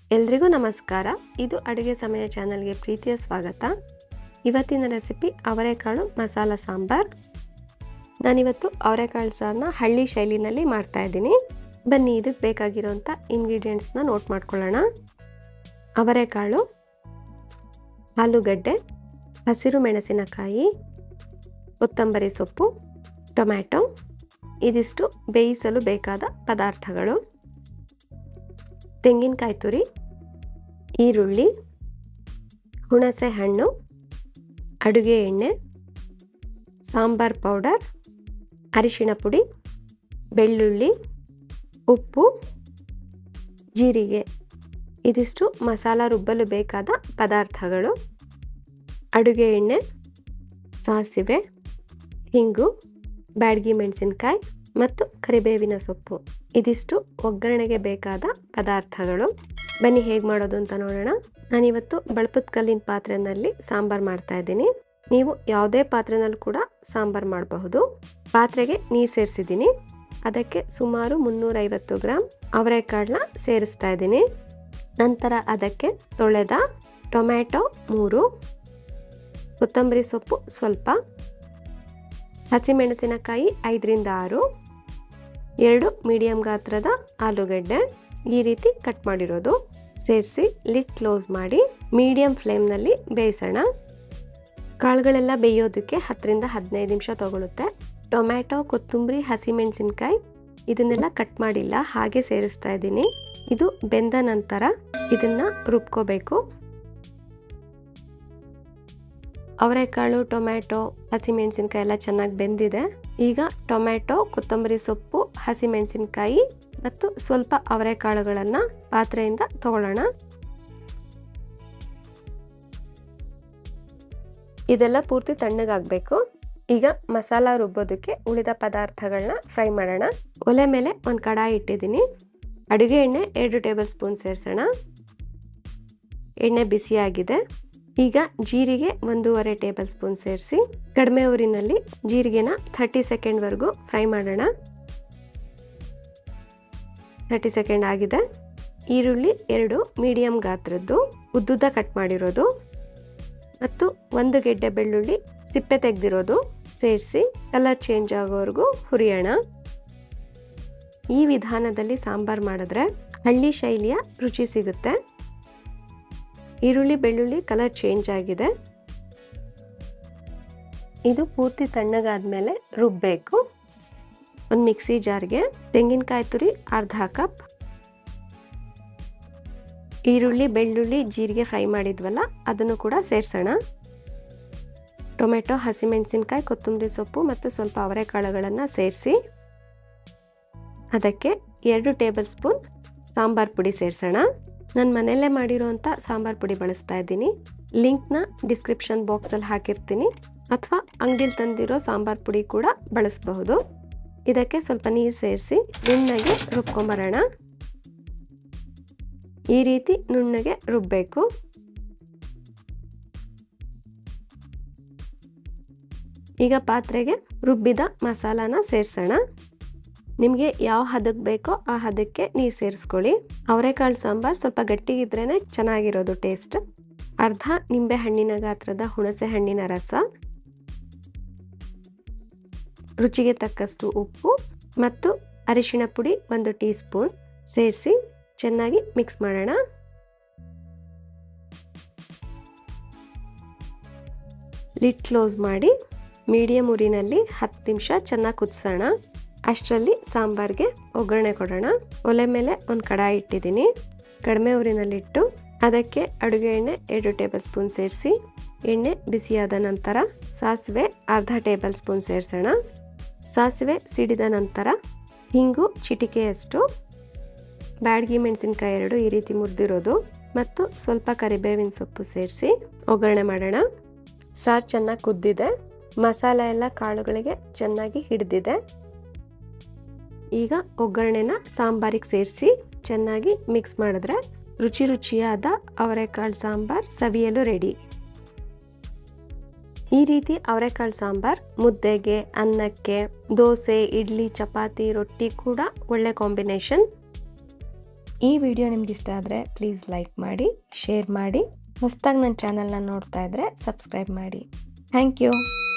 ಎಲ್ರಿಗೂ ನಮಸ್ಕಾರ ಇದು ಅಡುಗೆ ಸಮಯ ಚಾನಲ್ಗೆ ಪ್ರೀತಿಯ ಸ್ವಾಗತ ಇವತ್ತಿನ ರೆಸಿಪಿ ಅವರೆಕಾಳು ಮಸಾಲ ಸಾಂಬಾರ್ ನಾನಿವತ್ತು ಅವರೆಕಾಳು ಸಾರನ್ನ ಹಳ್ಳಿ ಶೈಲಿನಲ್ಲಿ ಮಾಡ್ತಾ ಇದ್ದೀನಿ ಬನ್ನಿ ಇದಕ್ಕೆ ಬೇಕಾಗಿರೋಂಥ ಇಂಗ್ರೀಡಿಯೆಂಟ್ಸ್ನ ನೋಟ್ ಮಾಡ್ಕೊಳ್ಳೋಣ ಅವರೆಕಾಳು ಆಲೂಗಡ್ಡೆ ಹಸಿರು ಮೆಣಸಿನಕಾಯಿ ಕೊತ್ತಂಬರಿ ಸೊಪ್ಪು ಟೊಮ್ಯಾಟೊ ಇದಿಷ್ಟು ಬೇಯಿಸಲು ಬೇಕಾದ ಪದಾರ್ಥಗಳು ತೆಂಗಿನಕಾಯಿ ತುರಿ ಈರುಳ್ಳಿ ಹುಣಸೆ ಹಣ್ಣು ಅಡುಗೆ ಎಣ್ಣೆ ಸಾಂಬಾರ್ ಪೌಡರ್ ಅರಿಶಿಣ ಪುಡಿ ಬೆಳ್ಳುಳ್ಳಿ ಉಪ್ಪು ಜೀರಿಗೆ ಇದಿಷ್ಟು ಮಸಾಲ ರುಬ್ಬಲು ಬೇಕಾದ ಪದಾರ್ಥಗಳು ಅಡುಗೆ ಎಣ್ಣೆ ಸಾಸಿವೆ ಹಿಂಗು ಬ್ಯಾಡಗಿ ಮೆಣಸಿನ್ಕಾಯಿ ಮತ್ತು ಕರಿಬೇವಿನ ಸೊಪ್ಪು ಇದಿಷ್ಟು ಒಗ್ಗರಣೆಗೆ ಬೇಕಾದ ಪದಾರ್ಥಗಳು ಬನ್ನಿ ಹೇಗೆ ಮಾಡೋದು ಅಂತ ನೋಡೋಣ ನಾನಿವತ್ತು ಬಳಪದ ಕಲ್ಲಿನ ಪಾತ್ರೆನಲ್ಲಿ ಸಾಂಬಾರು ಮಾಡ್ತಾ ಇದ್ದೀನಿ ನೀವು ಯಾವುದೇ ಪಾತ್ರೆನಲ್ಲಿ ಕೂಡ ಸಾಂಬಾರು ಮಾಡಬಹುದು ಪಾತ್ರೆಗೆ ನೀರು ಸೇರಿಸಿದ್ದೀನಿ ಅದಕ್ಕೆ ಸುಮಾರು ಮುನ್ನೂರೈವತ್ತು ಗ್ರಾಮ್ ಅವರೆಕಾಳನ್ನ ಸೇರಿಸ್ತಾ ಇದ್ದೀನಿ ನಂತರ ಅದಕ್ಕೆ ತೊಳೆದ ಟೊಮ್ಯಾಟೊ ಮೂರು ಕೊತ್ತಂಬರಿ ಸೊಪ್ಪು ಸ್ವಲ್ಪ ಹಸಿಮೆಣಸಿನಕಾಯಿ ಐದರಿಂದ ಆರು ಎರಡು ಮೀಡಿಯಂ ಗಾತ್ರದ ಆಲೂಗಡ್ಡೆ ಈ ರೀತಿ ಕಟ್ ಮಾಡಿರೋದು ಸೇರಿಸಿ ಲಿಡ್ ಕ್ಲೋಸ್ ಮಾಡಿ ಮೀಡಿಯಂ ಫ್ಲೇಮ್ನಲ್ಲಿ ಬೇಯಿಸೋಣ ಕಾಳುಗಳೆಲ್ಲ ಬೇಯೋದಕ್ಕೆ ಹತ್ತರಿಂದ ಹದಿನೈದು ನಿಮಿಷ ತಗೊಳುತ್ತೆ ಟೊಮ್ಯಾಟೊ ಕೊತ್ತಂಬರಿ ಹಸಿಮೆಣಸಿನ್ಕಾಯಿ ಇದನ್ನೆಲ್ಲ ಕಟ್ ಮಾಡಿಲ್ಲ ಹಾಗೆ ಸೇರಿಸ್ತಾ ಇದ್ದೀನಿ ಇದು ಬೆಂದ ನಂತರ ಇದನ್ನ ರುಬ್ಕೋಬೇಕು ಅವರೆಕಾಳು ಟೊಮ್ಯಾಟೊ ಹಸಿಮೆಣಸಿನ್ಕಾಯಿ ಎಲ್ಲ ಚೆನ್ನಾಗಿ ಬೆಂದಿದೆ ಈಗ ಟೊಮ್ಯಾಟೊ ಕೊತ್ತಂಬರಿ ಸೊಪ್ಪು ಹಸಿಮೆಣಸಿನ್ಕಾಯಿ ಮತ್ತು ಸ್ವಲ್ಪ ಅವರೆಕಾಳುಗಳನ್ನು ಪಾತ್ರೆಯಿಂದ ತಗೊಳ್ಳೋಣ ಇದೆಲ್ಲ ಪೂರ್ತಿ ತಣ್ಣಗಾಗಬೇಕು ಈಗ ಮಸಾಲ ರುಬ್ಬೋದಕ್ಕೆ ಉಳಿದ ಪದಾರ್ಥಗಳನ್ನ ಫ್ರೈ ಮಾಡೋಣ ಒಲೆ ಮೇಲೆ ಒಂದು ಕಡಾಯಿ ಇಟ್ಟಿದ್ದೀನಿ ಅಡುಗೆ ಎಣ್ಣೆ ಎರಡು ಟೇಬಲ್ ಸ್ಪೂನ್ ಸೇರಿಸೋಣ ಎಣ್ಣೆ ಬಿಸಿಯಾಗಿದೆ ಈಗ ಜೀರಿಗೆ ಒಂದೂವರೆ ಟೇಬಲ್ ಸ್ಪೂನ್ ಸೇರಿಸಿ ಕಡಿಮೆ ಊರಿನಲ್ಲಿ ಜೀರಿಗೆನ ಥರ್ಟಿ ಸೆಕೆಂಡ್ವರೆಗೂ ಫ್ರೈ ಮಾಡೋಣ ಥರ್ಟಿ ಸೆಕೆಂಡ್ ಆಗಿದೆ ಈರುಳ್ಳಿ ಎರಡು ಮೀಡಿಯಂ ಗಾತ್ರದ್ದು ಉದ್ದುದ್ದ ಕಟ್ ಮಾಡಿರೋದು ಮತ್ತು ಒಂದು ಗೆಡ್ಡೆ ಬೆಳ್ಳುಳ್ಳಿ ಸಿಪ್ಪೆ ತೆಗೆದಿರೋದು ಸೇರಿಸಿ ಕಲರ್ ಚೇಂಜ್ ಆಗೋವರೆಗೂ ಹುರಿಯೋಣ ಈ ವಿಧಾನದಲ್ಲಿ ಸಾಂಬಾರು ಮಾಡಿದ್ರೆ ಹಳ್ಳಿ ಶೈಲಿಯ ರುಚಿ ಸಿಗುತ್ತೆ ಈರುಳ್ಳಿ ಬೆಳ್ಳುಳ್ಳಿ ಕಲರ್ ಚೇಂಜ್ ಆಗಿದೆ ಇದು ಪೂರ್ತಿ ತಣ್ಣಗಾದ್ಮೇಲೆ ರುಬ್ಬೇಕು ಒಂದು ಮಿಕ್ಸಿ ಜಾರ್ಗೆ ತೆಂಗಿನಕಾಯಿ ತುರಿ ಅರ್ಧ ಕಪ್ ಈರುಳ್ಳಿ ಬೆಳ್ಳುಳ್ಳಿ ಜೀರಿಗೆ ಫ್ರೈ ಮಾಡಿದ್ವಲ್ಲ ಅದನ್ನು ಕೂಡ ಸೇರಿಸೋಣ ಟೊಮೆಟೊ ಹಸಿಮೆಣಸಿನ್ಕಾಯಿ ಕೊತ್ತಂಬರಿ ಸೊಪ್ಪು ಮತ್ತು ಸ್ವಲ್ಪ ಅವರೆಕಾಳುಗಳನ್ನು ಸೇರಿಸಿ ಅದಕ್ಕೆ ಎರಡು ಟೇಬಲ್ ಸ್ಪೂನ್ ಸಾಂಬಾರ್ ಪುಡಿ ಸೇರಿಸೋಣ ನಾನು ಮನೆಯಲ್ಲೇ ಮಾಡಿರೋಂಥ ಸಾಂಬಾರ್ ಪುಡಿ ಬಳಸ್ತಾ ಇದ್ದೀನಿ ಲಿಂಕ್ನ ಡಿಸ್ಕ್ರಿಪ್ಷನ್ ಬಾಕ್ಸಲ್ಲಿ ಹಾಕಿರ್ತೀನಿ ಅಥವಾ ಅಂಗಡಿಲಿ ತಂದಿರೋ ಸಾಂಬಾರ್ ಪುಡಿ ಕೂಡ ಬಳಸಬಹುದು ಇದಕ್ಕೆ ಸ್ವಲ್ಪ ನೀರು ಸೇರಿಸಿ ನುಣ್ಣಗೆ ರುಬ್ಕೊಂಬರೋಣ ಈ ರೀತಿ ನುಣ್ಣಗೆ ರುಬ್ಬಬೇಕು ಈಗ ಪಾತ್ರೆಗೆ ರುಬ್ಬಿದ ಮಸಾಲಾನ ಸೇರಿಸೋಣ ನಿಮಗೆ ಯಾವ ಹದಕ್ಕೆ ಬೇಕೋ ಆ ಹದಕ್ಕೆ ನೀರು ಸೇರಿಸ್ಕೊಳ್ಳಿ ಅವರೆಕಾಳು ಸಾಂಬಾರು ಸ್ವಲ್ಪ ಗಟ್ಟಿಗಿದ್ರೇ ಚೆನ್ನಾಗಿರೋದು ಟೇಸ್ಟ್ ಅರ್ಧ ನಿಂಬೆ ಹಣ್ಣಿನ ಗಾತ್ರದ ಹುಣಸೆ ಹಣ್ಣಿನ ರಸ ರುಚಿಗೆ ತಕ್ಕಷ್ಟು ಉಪ್ಪು ಮತ್ತು ಅರಿಶಿಣ ಪುಡಿ ಒಂದು ಟೀ ಸ್ಪೂನ್ ಸೇರಿಸಿ ಚೆನ್ನಾಗಿ ಮಿಕ್ಸ್ ಮಾಡೋಣ ಲಿಡ್ ಕ್ಲೋಸ್ ಮಾಡಿ ಮೀಡಿಯಂ ಉರಿನಲ್ಲಿ ಹತ್ತು ನಿಮಿಷ ಚೆನ್ನಾಗಿ ಕುದಿಸೋಣ ಅಷ್ಟರಲ್ಲಿ ಸಾಂಬಾರ್ಗೆ ಒಗ್ಗರಣೆ ಕೊಡೋಣ ಒಲೆ ಮೇಲೆ ಒಂದು ಕಡಾಯಿ ಇಟ್ಟಿದ್ದೀನಿ ಕಡಿಮೆ ಊರಿನಲ್ಲಿಟ್ಟು ಅದಕ್ಕೆ ಅಡುಗೆ ಎಣ್ಣೆ ಎರಡು ಟೇಬಲ್ ಸ್ಪೂನ್ ಸೇರಿಸಿ ಎಣ್ಣೆ ಬಿಸಿಯಾದ ನಂತರ ಸಾಸಿವೆ ಅರ್ಧ ಟೇಬಲ್ ಸ್ಪೂನ್ ಸೇರಿಸೋಣ ಸಾಸಿವೆ ಸಿಡಿದ ನಂತರ ಹಿಂಗು ಚಿಟಿಕೆಯಷ್ಟು ಬ್ಯಾಡಗಿ ಮೆಣಸಿನ್ಕಾಯಿ ಎರಡು ಈ ರೀತಿ ಮುರಿದಿರೋದು ಮತ್ತು ಸ್ವಲ್ಪ ಕರಿಬೇವಿನ ಸೊಪ್ಪು ಸೇರಿಸಿ ಒಗ್ಗರಣೆ ಮಾಡೋಣ ಸಾರು ಚೆನ್ನಾಗಿ ಕುದ್ದಿದೆ ಮಸಾಲೆ ಎಲ್ಲ ಕಾಳುಗಳಿಗೆ ಚೆನ್ನಾಗಿ ಹಿಡಿದಿದೆ ಈಗ ಒಗ್ಗರಣೆನ ಸಾಂಬಾರಿಗೆ ಸೇರಿಸಿ ಚೆನ್ನಾಗಿ ಮಿಕ್ಸ್ ಮಾಡಿದ್ರೆ ರುಚಿ ರುಚಿಯಾದ ಅವರೆಕಾಳು ಸಾಂಬಾರ್ ಸವಿಯಲು ರೆಡಿ ಈ ರೀತಿ ಅವರೆಕಾಳು ಸಾಂಬಾರ್ ಮುದ್ದೆಗೆ ಅನ್ನಕ್ಕೆ ದೋಸೆ ಇಡ್ಲಿ ಚಪಾತಿ ರೊಟ್ಟಿ ಕೂಡ ಒಳ್ಳೆ ಕಾಂಬಿನೇಷನ್ ಈ ವಿಡಿಯೋ ನಿಮ್ಗೆ ಇಷ್ಟ ಆದರೆ ಪ್ಲೀಸ್ ಲೈಕ್ ಮಾಡಿ ಶೇರ್ ಮಾಡಿ ಹೊಸದಾಗಿ ನನ್ನ ಚಾನಲ್ನ ನೋಡ್ತಾ ಇದ್ದರೆ ಸಬ್ಸ್ಕ್ರೈಬ್ ಮಾಡಿ ಥ್ಯಾಂಕ್ ಯು